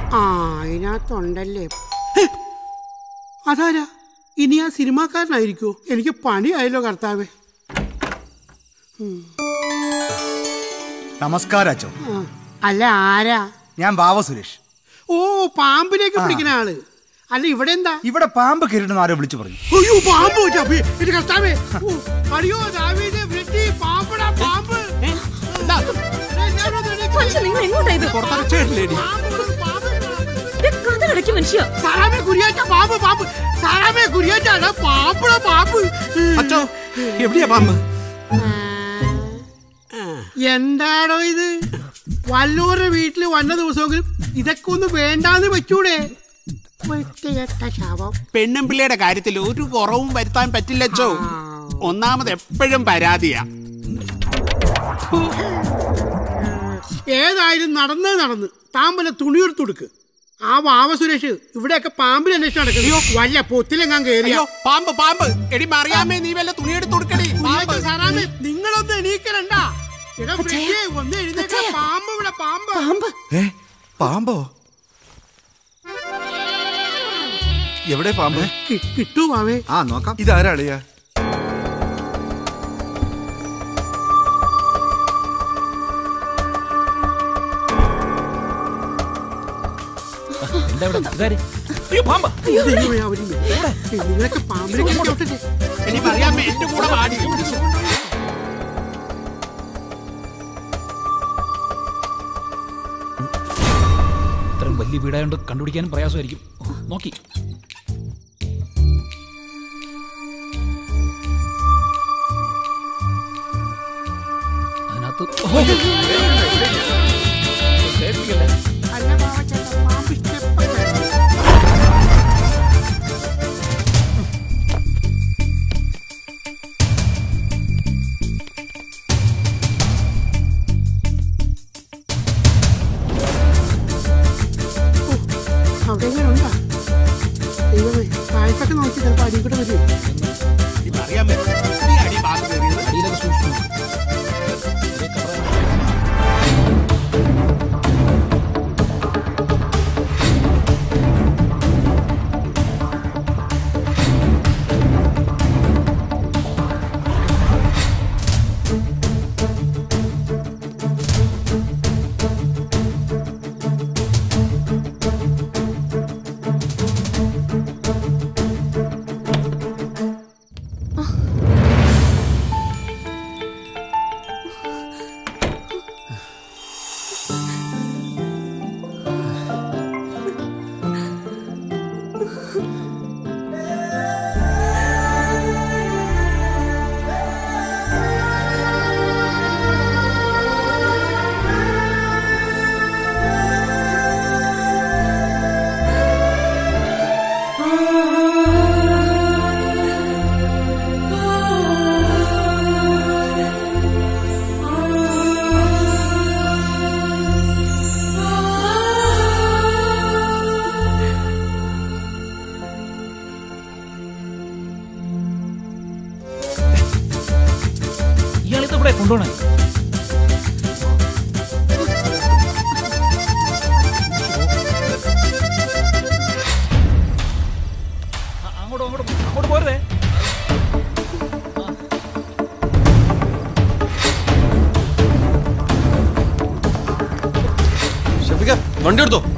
ആ അതിനകത്തുണ്ടല്ലേ ഹേ, അതാരാ ഇനി ആ സിനിമാക്കാരനായിരിക്കോ എനിക്ക് പണിയായല്ലോ കർത്താവേ നമസ്കാരം അച്ചോ ആ, അല്ല ആരാ ഞാൻ ബാവ സുരേഷ് ഓ പാമ്പിനെയൊക്കെ പിടിക്കുന്ന ആള് അല്ല ഇവിടെ എന്താ ഇവിടെ പാമ്പ് കയറിട്ടെന്ന് ആരോ വിളിച്ചു പറഞ്ഞു അയ്യോ പാമ്പ് പറ്റാ. അയ്യോ, എന്റെ കർത്താവേ ഓ, അയ്യോ ദാവീദേ, ഫ്രെഡി, പാമ്പടാ പാമ്പ് എന്താ? എല്ലാവരും ഒന്ന് എണീക്ക്. മനുഷ്യ നിങ്ങൾ എങ്ങോട്ടാ ഇത് പുറത്തടച്ചേടില്ലേടി പാമ്പ്, പാമ്പ്. ഇത് കഥകടയ്ക്ക് മനുഷ്യ സാറാമേ കുരിയാറ്റ പാമ്പ് പാമ്പ് സാറാമേ കുരിയാറ്റാണ് പാമ്പടാ പാമ്പ് അച്ചോ എവിടെയാ പാമ്പ് എന്താണോ ഇത് വല്ലൂരുടെ വീട്ടിൽ വന്ന ദിവസമെങ്കിലും ഇതൊക്കെ ഒന്ന് വേണ്ടാന്ന് വെച്ചൂടെ വൃത്തികെട്ട ശവം പെണ്ണും പിള്ളയുടെ കാര്യത്തിൽ ഒരു കുറവും വരുത്താൻ പറ്റില്ലച്ചോ ഒന്നാമത് എപ്പോഴും പരാതിയാ ഏതായാലും നടന്നത് നടന്ന് താൻ വല്ല തുണിയെടുത്ത് കൊടുക്ക് ആ വാവ സുരേഷ് ഇവിടെയൊക്കെ പാമ്പിന് അന്വേഷണം നടക്കുന്നു വല്ല പൊത്തിലെങ്ങാൻ കയറിയോ അയ്യോ പാമ്പ് പാമ്പ് എടി മറിയാമേ നീ വല്ല തുണിയെടുത്ത് കൊടുക്കടി പാമ്പ് സാറാമേ നിങ്ങളൊന്ന് എണീക്കലണ്ട എടാ ഫ്രെഡിയെ, ഒന്ന് എഴുന്നേക്ക പാമ്പ് ഇവിടെ പാമ്പ് പാമ്പ് ഏ പാമ്പോ എവിടെ പാമ്പ് കി- കിട്ടൂ വാവേ ആ നോക്കാം ഇതാരാളിയാ ദൈവമേ, അവരില്ല. ഏയ്, നിങ്ങളൊക്കെ പാമ്പിനെ കണ്ടിട്ടേ എടി മറിയാമേ എന്റെ കൂടെ പാടി ഇത്രയും വലിയ വീടായോണ്ട് കണ്ടുപിടിക്കാനും പ്രയാസമായിരിക്കും ഓ, നോക്കി അതിനകത്ത് ഓ, കേൾപ്പിക്കല്ലേ? അല്ല ബാബച്ചേട്ടാ, പാമ്പ് ഇഷ്ടപ്പെട്ടു. ഓ, അവിടെ എങ്ങനെ ഉണ്ടാ ദൈവമേ താഴത്തൊക്കെ നോക്കി ചിലപ്പോ അടി കൂടെ വരും എടി മറിയാമേ നീ അടി പാമ്പ് കയറിയത് അടിയിലൊക്കെ സൂക്ഷിച്ചു ഇതേ കവറാ. ഇയാളിത് ഇവിടെ കൊണ്ടുപോണേ ആ, അങ്ങോട്ട് അങ്ങോട്ട് അങ്ങോട്ട് പോരുതേ ഷഫിക വണ്ടി എടുത്തോ